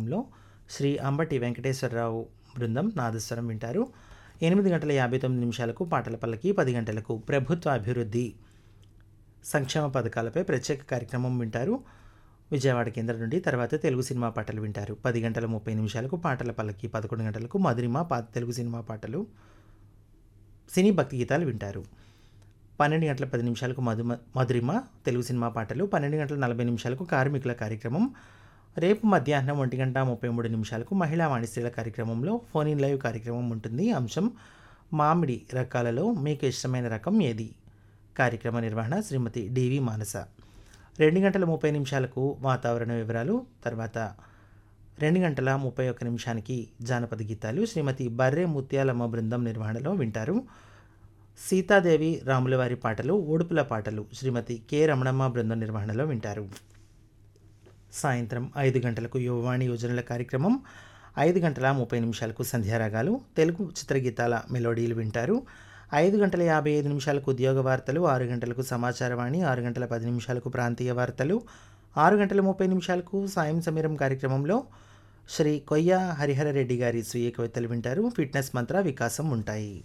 కార్యక్రమంలో శ్రీ అంబటి వెంకటేశ్వరరావు బృందం నాదస్వరం వింటారు ఎనిమిది గంటల యాభై తొమ్మిది నిమిషాలకు పాటల పల్లకి పది గంటలకు ప్రభుత్వ అభివృద్ధి సంక్షేమ పథకాలపై ప్రత్యేక కార్యక్రమం వింటారు విజయవాడ కేంద్రం నుండి తర్వాత తెలుగు సినిమా పాటలు వింటారు పది గంటల ముప్పై నిమిషాలకు పాటల పల్లకి పదకొండు గంటలకు మధురిమ పా తెలుగు సినిమా పాటలు సినీ భక్తి గీతాలు వింటారు పన్నెండు గంటల పది నిమిషాలకు మధు మధురిమ తెలుగు సినిమా పాటలు పన్నెండు గంటల నలభై నిమిషాలకు కార్మికుల కార్యక్రమం రేపు మధ్యాహ్నం ఒంటి గంట ముప్పై మూడు నిమిషాలకు మహిళా వాణిశ్రీల కార్యక్రమంలో ఫోన్ ఇన్ లైవ్ కార్యక్రమం ఉంటుంది అంశం మామిడి రకాలలో మీకు ఇష్టమైన రకం ఏది కార్యక్రమ నిర్వహణ శ్రీమతి డివి మానస రెండు గంటల ముప్పై నిమిషాలకు వాతావరణ వివరాలు తర్వాత రెండు గంటల ముప్పై ఒక్క నిమిషానికి జానపద గీతాలు శ్రీమతి బర్రె ముత్యాలమ్మ బృందం నిర్వహణలో వింటారు సీతాదేవి రాములవారి పాటలు ఓడుపుల పాటలు శ్రీమతి కె రమణమ్మ బృందం నిర్వహణలో వింటారు సాయంత్రం ఐదు గంటలకు యువవాణి యోజనల కార్యక్రమం ఐదు గంటల ముప్పై నిమిషాలకు సంధ్యారాగాలు తెలుగు చిత్రగీతాల మెలోడీలు వింటారు ఐదు గంటల యాభై ఐదు నిమిషాలకు ఉద్యోగ వార్తలు ఆరు గంటలకు సమాచారవాణి ఆరు గంటల పది నిమిషాలకు ప్రాంతీయ వార్తలు ఆరు గంటల ముప్పై నిమిషాలకు సాయం సమీరం కార్యక్రమంలో శ్రీ కొయ్య హరిహర రెడ్డి గారి స్వీయ కవితలు వింటారు ఫిట్నెస్ మంత్ర వికాసం ఉంటాయి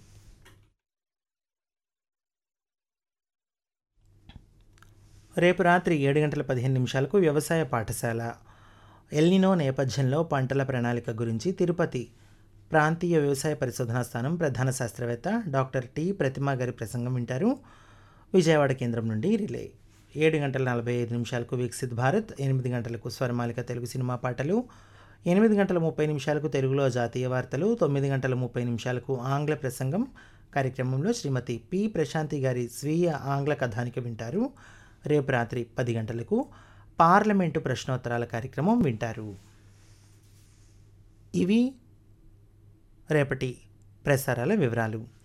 రేపు రాత్రి ఏడు గంటల పదిహేను నిమిషాలకు వ్యవసాయ పాఠశాల ఎల్నినో నేపథ్యంలో పంటల ప్రణాళిక గురించి తిరుపతి ప్రాంతీయ వ్యవసాయ పరిశోధనా స్థానం ప్రధాన శాస్త్రవేత్త డాక్టర్ టి ప్రతిమా గారి ప్రసంగం వింటారు విజయవాడ కేంద్రం నుండి రిలే ఏడు గంటల నలభై ఐదు నిమిషాలకు వికసిత్ భారత్ ఎనిమిది గంటలకు స్వరమాలిక తెలుగు సినిమా పాటలు ఎనిమిది గంటల ముప్పై నిమిషాలకు తెలుగులో జాతీయ వార్తలు తొమ్మిది గంటల ముప్పై నిమిషాలకు ఆంగ్ల ప్రసంగం కార్యక్రమంలో శ్రీమతి పి ప్రశాంతి గారి స్వీయ ఆంగ్ల కథానిక వింటారు రేపు రాత్రి పది గంటలకు పార్లమెంటు ప్రశ్నోత్తరాల కార్యక్రమం వింటారు ఇవి రేపటి ప్రసారాల వివరాలు